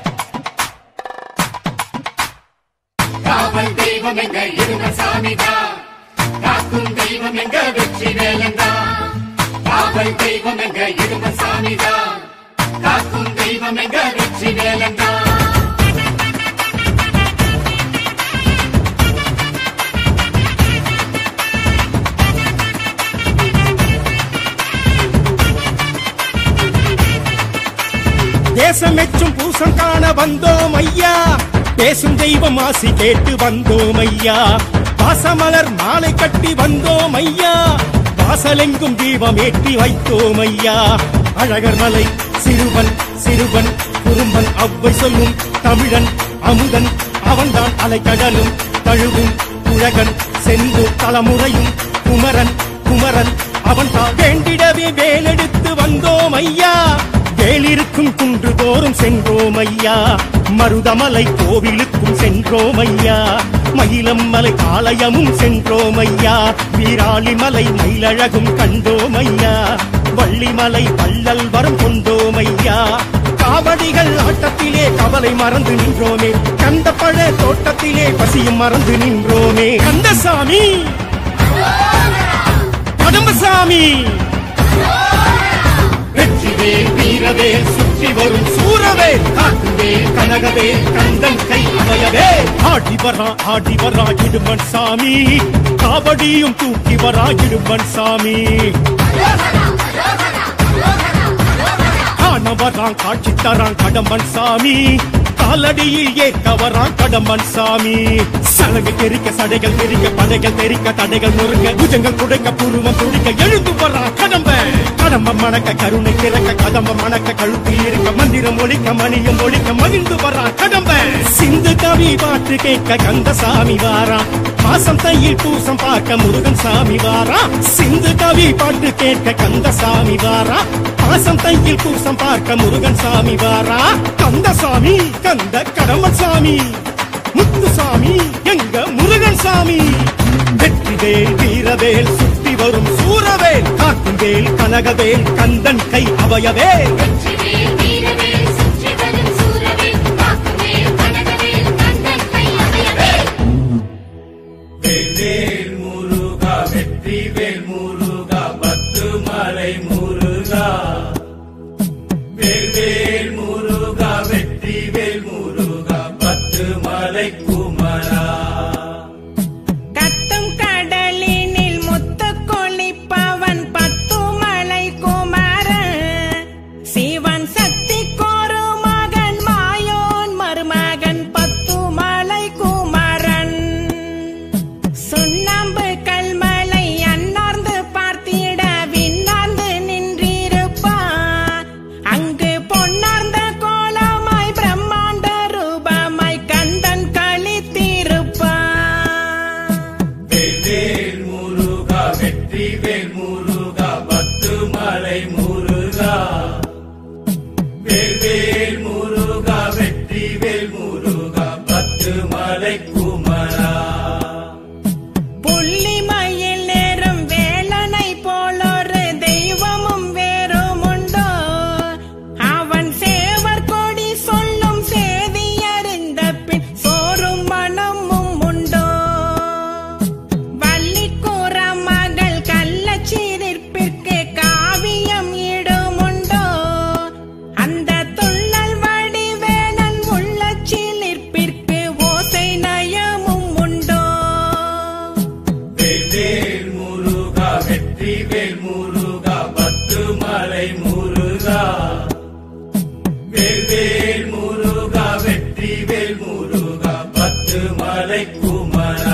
காவல் தெய்வம் எங்க இருந்த சாமிதான் காக்கும் தெய்வம் எங்க வெற்றி வேலந்தான் காவல் தெய்வம் எங்க இருந்த சாமிதான் காக்கும் தெய்வம் எங்க வெற்றி வேலந்தான் தேசம் மெச்சும் பூசம் காண வந்தோம் ஐயா பேசும் தெய்வம் ஆசி கேட்டு வந்தோம் ஐயா பாசமலர் மாலை கட்டி வந்தோம் ஐயா வாசலெங்கும் தீபம் ஏற்றி வைத்தோம் ஐயா அழகர் மலை சிறுவன் சிறுவன் குறும்பன் அவ்வை சொல்லும் தமிழன் அமுதன் அவன்தான் அலைக்கடலும் தழுவும் உலகன் சென்று தலைமுறையும் குமரன் குமரன் அவன் தான் வேண்டிடவே வேலெடுத்து வந்தோம் ஐயா வேலிருக்கும் குன்று தோறும் சென்றோம் ஐயா மருதமலை கோவிலுக்கும் சென்றோம் ஐயா மயிலம்மலை ஆலயமும் சென்றோம் ஐயா வீராளிமலை மயிலழகும் கண்டோம் ஐயா வள்ளிமலை வள்ளல் வரம் கொண்டோம் ஐயா காவடிகள் ஆட்டத்திலே கவலை மறந்து நின்றோமே கந்த பழ தோட்டத்திலே பசியும் மறந்து நின்றோமே கந்தசாமி கடம்பசாமி வெற்றிவேல் வீரவேல் சுற்றி வரும் சூரவேல் காட்டுவேல் கனகவேல் கந்தன் கை அவையவே ஆடி வரா ஆடி வரா இடுமன் சாமி காவடியும் தூக்கி வரா இடுமன் சாமி காண வரான் காட்சி தரான் கடம்பன் சாமி காலடியில் ஏற்க வரான் கடம்பன் சாமி சலகை தெரிக்க சடைகள் தெரிக்க படைகள் தெரிக்க தடைகள் நொறுக்க புஜங்கள் குடைக்க புருவம் துடிக்க எழுந்து வரான் கடம்ப கடம்ப மணக்க கருணை திறக்க கதம்ப மணக்க கழுத்தில் இருக்க மந்திரம் ஒழிக்க மணியம் ஒழிக்க மகிழ்ந்து வரான் கடம்ப சிந்து கவி பாட்டு கேட்க கந்தசாமி வாரான் மாசம் தையில் பூசம் பார்க்க முருகன் சாமி வாரா சிந்து கவி பாட்டு கேட்க கந்தசாமி வாரா மாசம் தையில் பூசம் பார்க்க முருகன் சாமி வாரா கந்தசாமி கந்த கடம்பன் சாமி முத்துசாமி எங்க முருகன் சாமி வெற்றிவேல் வீரவேல் சுத்தி வரும் சூரவேல் காட்டுவேல் கனகவேல் கந்தன் கை அவயவேல் வெற்றிவேல் வீரவேல் சுற்றி வரும் சூரவேல் காக்குவேல் கனகவேல் கந்தன் கை அவையவேல் வேல் முருகா வெற்றி வேல் முருகா பத்து மலை முருகா வேல் வேல் முருகா வெற்றி வேல் முருகா பத்து மலை குமரா கத்தும் கடலினில் முத்து கொளிப்பவன் பத்துமலை குமரன் சிவன் சக்தி கோரு மகன் மாயோன் மருமகன் பத்துமலை குமரன் சுண்ணாம்பு கல்மலை அன்னார்ந்து பார்த்திட விண்ணார்ந்து நின்றிருப்பான் அங்கு பொன்னார்ந்த கோலமாய் பிரம்மாண்ட ரூபமாய் கந்தன் கழித்திருப்பான் வேல் வேல் முருகா வெற்றி வேல் முருகா பத்து மலை முருகா வேல் வேல் முருகா வெற்றி வேல் முருகா பத்து மலை குமரா புள்ளிமயில் நேரும் வேலனை போலொரு தெய்வமும் வேறும் உண்டோ அவன் சேவர் கொடி சொல்லும் செய்தி அறிந்த பின் சோறும் மனமும் உண்டோ வள்ளிக்கூற மகள் கள்ளச்சீரிப்பிற்கு காவியம் இடுமுண்டோ அந்த துள்ளல் வடிவேலன் உள்ள சிலிர்ப்பிற்கு ஓசை நயமும் உண்டோ வேல் வேல் முருகா வெற்றி வேல் முருகா பத்து மலை முருகா வேல் வேல் முருகா வெற்றி வேல் முருகா பத்து மலை குமரா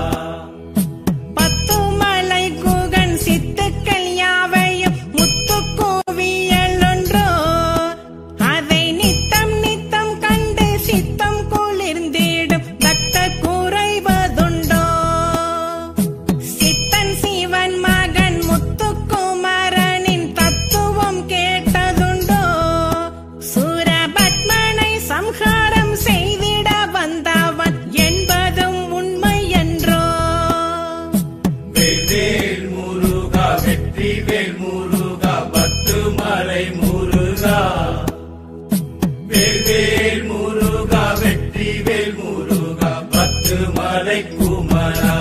பத்துமலை குகன் சித்துக்கள் யாவையும் முத்து கோவியல் ஒன்றோ அதை நித்தம் நித்தம் கண்டு சித்தம் குளிர்ந்திடும் பக்த குறைவதுண்டோ சித்தன் சிவன் மகன் முத்துக்குமரனின் தத்துவம் கேட்டதுண்டோ சூரபத்மனை சம்ஹாரம் செய்திட வந்தவன் என்பதும் உண்மை என்றோ வேல் வேல் முருகா வெற்றி வேல் முருகா பத்து மலை முருகா வேல் வேல் முருகா வெற்றி வேல் முருகா பத்து மலை குமரா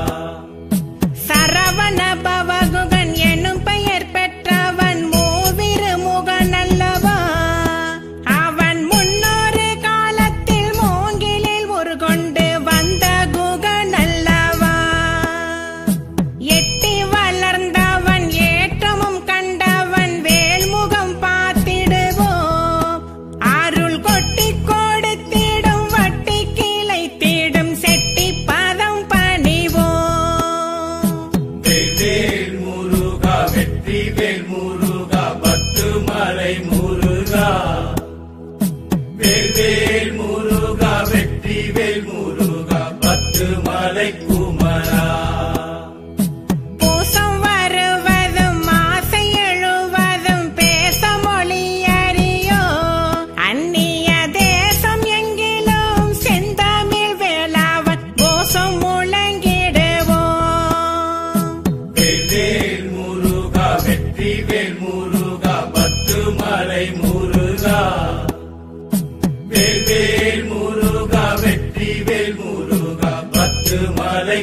சரவண பவகுகன் எனும் பெயர் பெற்றவன் மூவிரு முகன் அல்லவா அவன் முன்னொரு காலத்தில் மூங்கிலில் ஒரு கொண்டு வந்த குகன் அல்லவா எட்டி வளர்ந்தவன் ஏற்றமும் கண்டவன் வேல்முகம் பார்த்திடுவோம் அருள் கொட்டி கொடுத்திடும் வட்டி கிளை தீடும் செட்டி பதம் பணிவோம்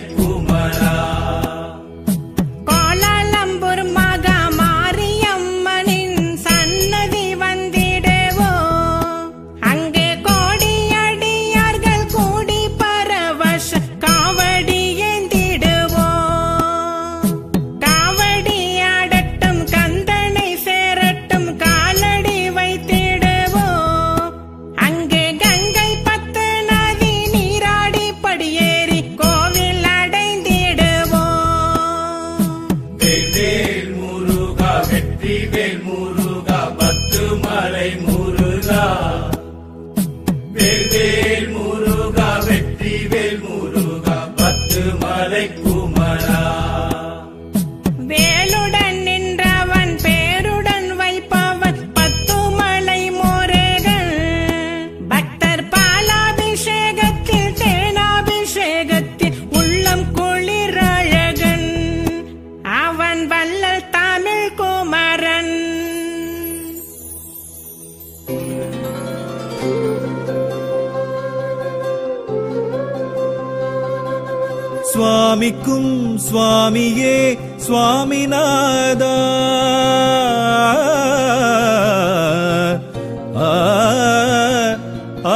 குமரா கோலாலம்பூர் மகா மாரியம்மனின் சன்னதி வந்திடுவோம் அங்கே கோடி அடியார்கள் கூடி பரவச காவடி ஏந்திடுவோம் காவடி ஆடட்டும் கந்தனை சேரட்டும் காலடி வைத்திடுவோம் அங்கே கங்கை பத்து நதி நீராடி படியேறி கோவில் அடைந்திடுவோம் வேல் முருகா வெற்றி வேல் முருகா பத்து மலை முருகா வேல் வேல் முருகா வெற்றி வேல் முருகா பத்து மலை குமரா வேலுடன் நின்றவன் பேருடன் வைப்பவன் பத்துமலை முருகன் பக்தர் பாலாபிஷேகத்தில் தேனாபிஷேகத்தில் உள்ளம் குளிர் அழகன் அவன் வள்ளல் தமிழ் குமரன் சுவாமிக்கும் சுவாமியே சுவாமிநாதா ஆ, ஆ,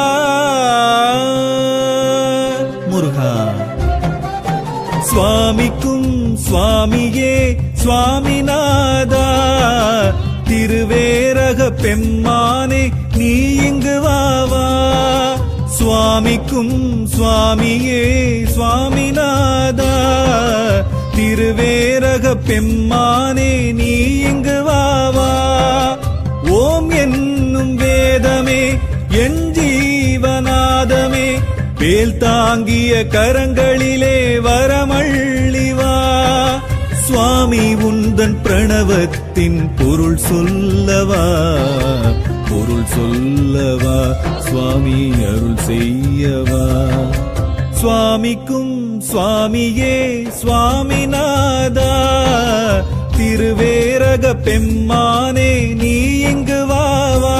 முருகா சுவாமிக்கும் சுவாமியே சுவாமிநாதா திருவேரக பெம்மானே நீ இங்கு வாவா சுவாமிக்கும் சுவாமியே சுவாமிநாதா திருவேரக பெம்மானே நீ இங்கு வாவா ஓம் என்னும் வேதமே என் ஜீவநாதமே வேல் தாங்கிய கரங்களிலே வரமள்ளிவா சுவாமி உந்தன் பிரணவத்தின் பொருள் சொல்லவா பொருள் சொல்லவா சுவாமி அருள் செய்யவா சுவாமிக்கும் சுவாமியே சுவாமிநாதா திருவேரக பெம்மானே நீ இங்கு வாவா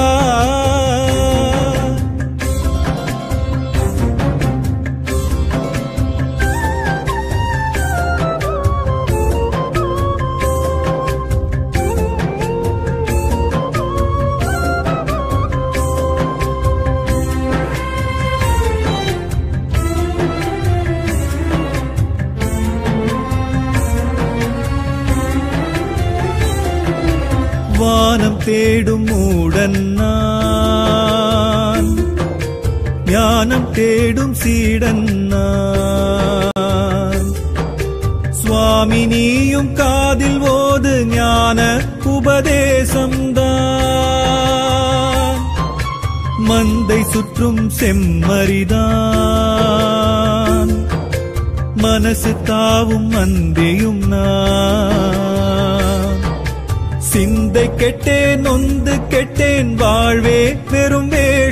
வானம் தேடும் மூடன் நான் ஞானம் தேடும் சீடன் நான் சுவாமி நீயும் காதில் ஓது ஞான உபதேசம்தான் மந்தை சுற்றும் செம்மறிதான் மனசு தாவும் மந்தையும் நான் சிந்தை கெட்டேன் நொந்து கெட்டேன் வாழ்வே பெரும்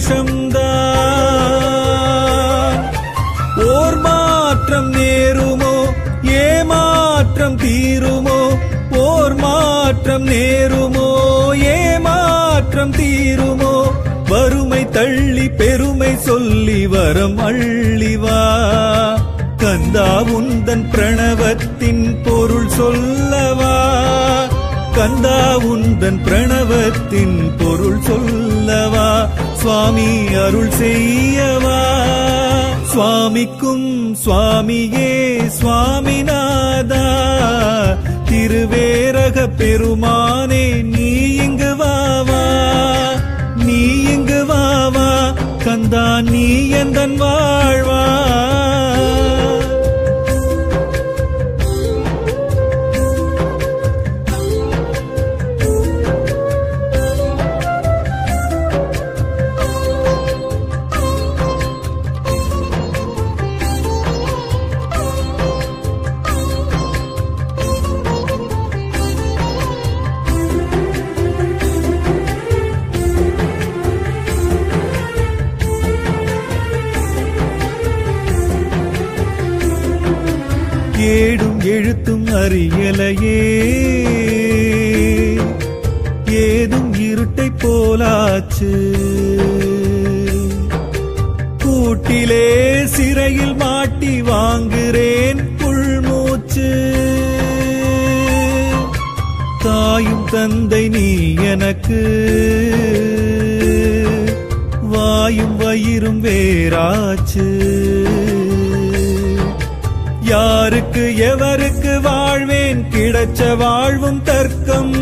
வேஷம்தான் ஓர் மாற்றம் நேருமோ ஏமாற்றம் தீருமோ ஓர் மாற்றம் நேருமோ ஏமாற்றம் தீருமோ வறுமை தள்ளி பெருமை சொல்லி வரம் அள்ளிவா கந்தா உந்தன் பிரணவத்தின் பொருள் சொல்லவா கந்தா உந்தன் பிரணவத்தின் பொருள் சொல்லவா சுவாமி அருள் செய்யவா சுவாமிக்கும் சுவாமியே சுவாமிநாதா திருவேரக பெருமானே நீ இங்கு வாவா நீ இங்கு வாவா கந்தா நீ எந்தன் வாழ்வா ஏடும் எழுத்தும் அறியலையே ஏதும் இருட்டை போலாச்சு கூட்டிலே சிறையில் மாட்டி வாங்குறேன் தந்தை நீ எனக்கு வாயும் வயிறும் வேறாச்சு யாருக்கு எவருக்கு வாழ்வேன் கிடைச்ச வாழ்வும் தர்க்கம்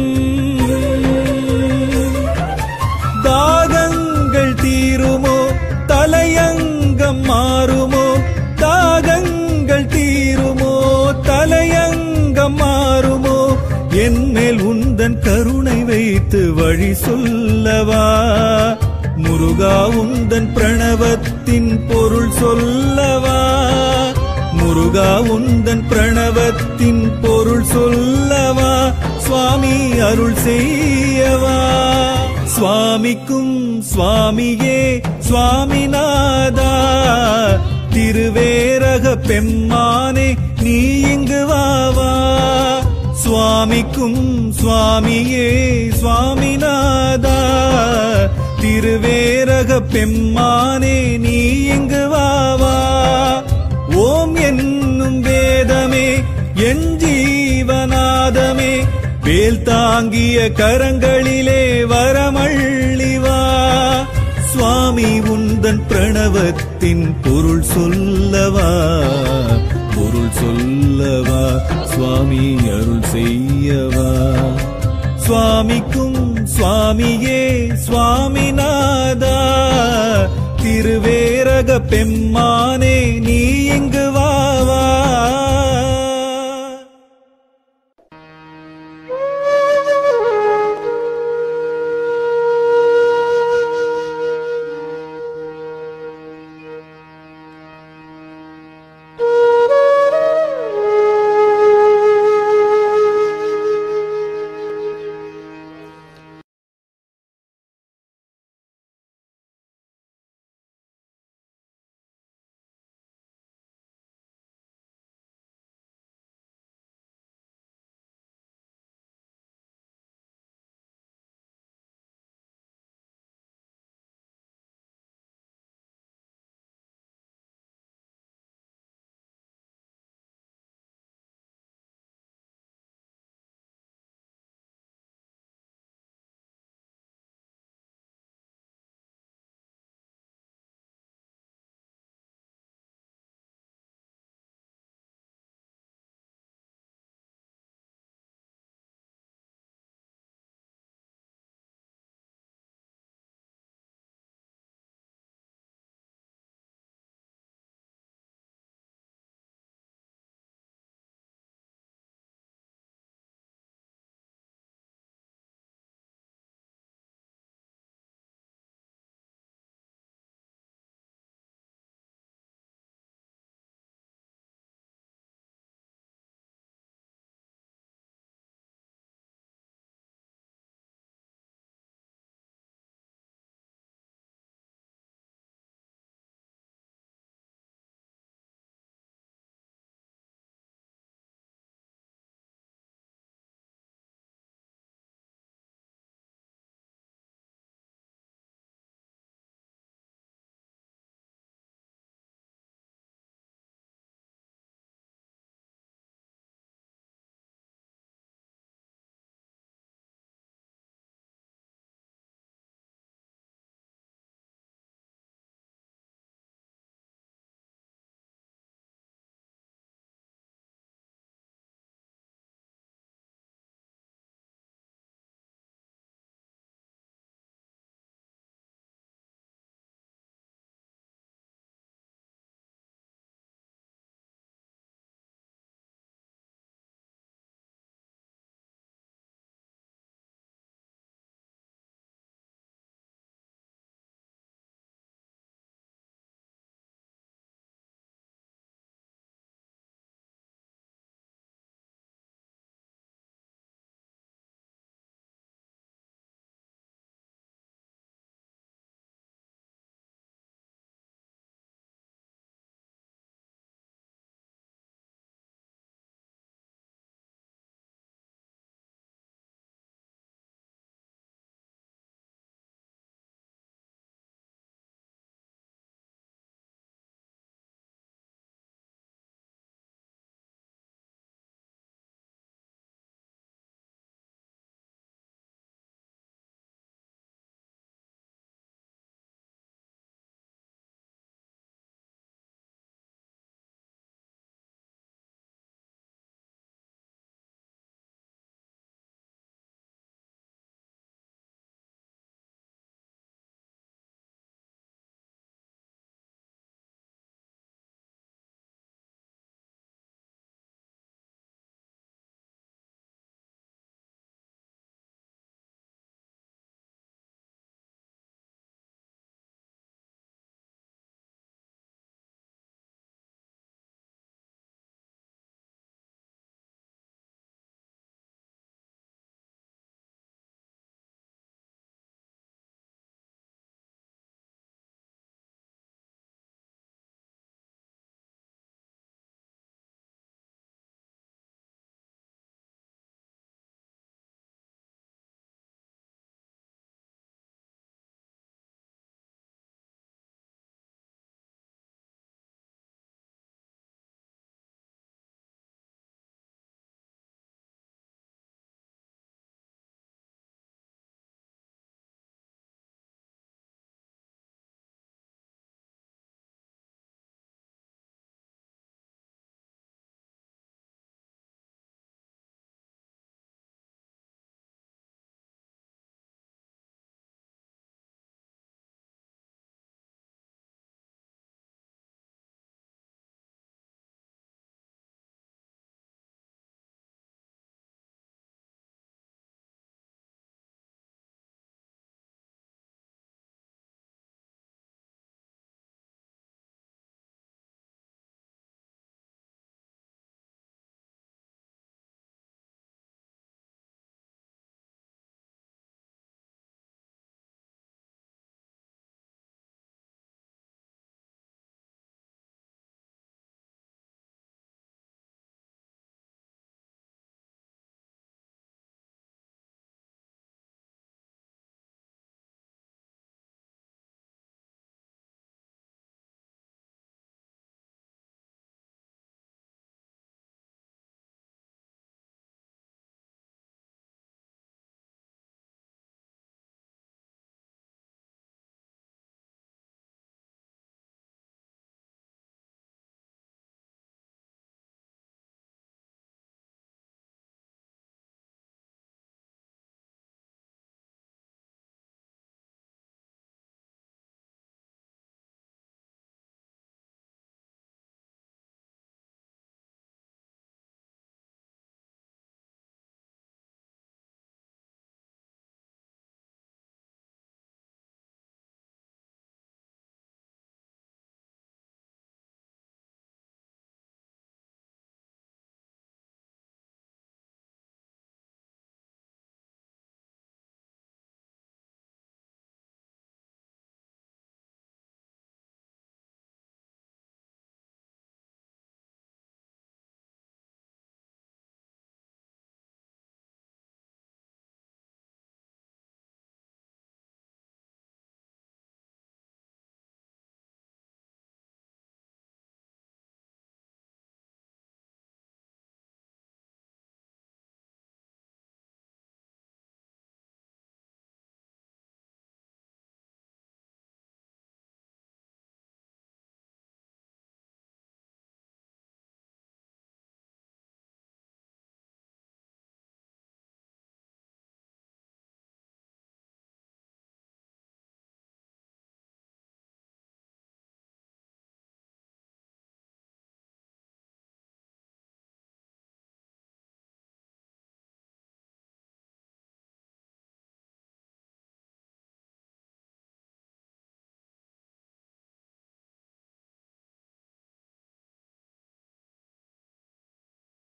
தாகங்கள் தீருமோ தலையங்கம் மாறுமோ தாகங்கள் தீருமோ தலையங்கம் மாறுமோ என் மேல் உந்தன் கருணை வைத்து வழி சொல்லவா முருகா உந்தன் பிரணவத்தின் பொருள் சொல்லவா முருகா உந்தன் பிரணவத்தின் பொருள் சொல்லவா சுவாமி அருள் செய்யவா சுவாமிக்கும் சுவாமியே சுவாமிநாதா திருவேரக பெம்மானே நீ இங்கு வாவா சுவாமிக்கும் சுவாமியே சுவாமிநாதா திருவேரக பெம்மானே நீ இங்கு வாவா ஓம் என்னும் வேதமே என் ஜீவநாதமே வேல் தாங்கிய கரங்களிலே வரமள்ளிவா சுவாமி உந்தன் பிரணவத்தின் பொருள் சொல்லவா பொருள் சொல்லவா சுவாமி அருள் செய்யவா சுவாமிக்கும் சுவாமியே சுவாமிநாதா திருவேரக பெம்மானே நீ இங்கு வா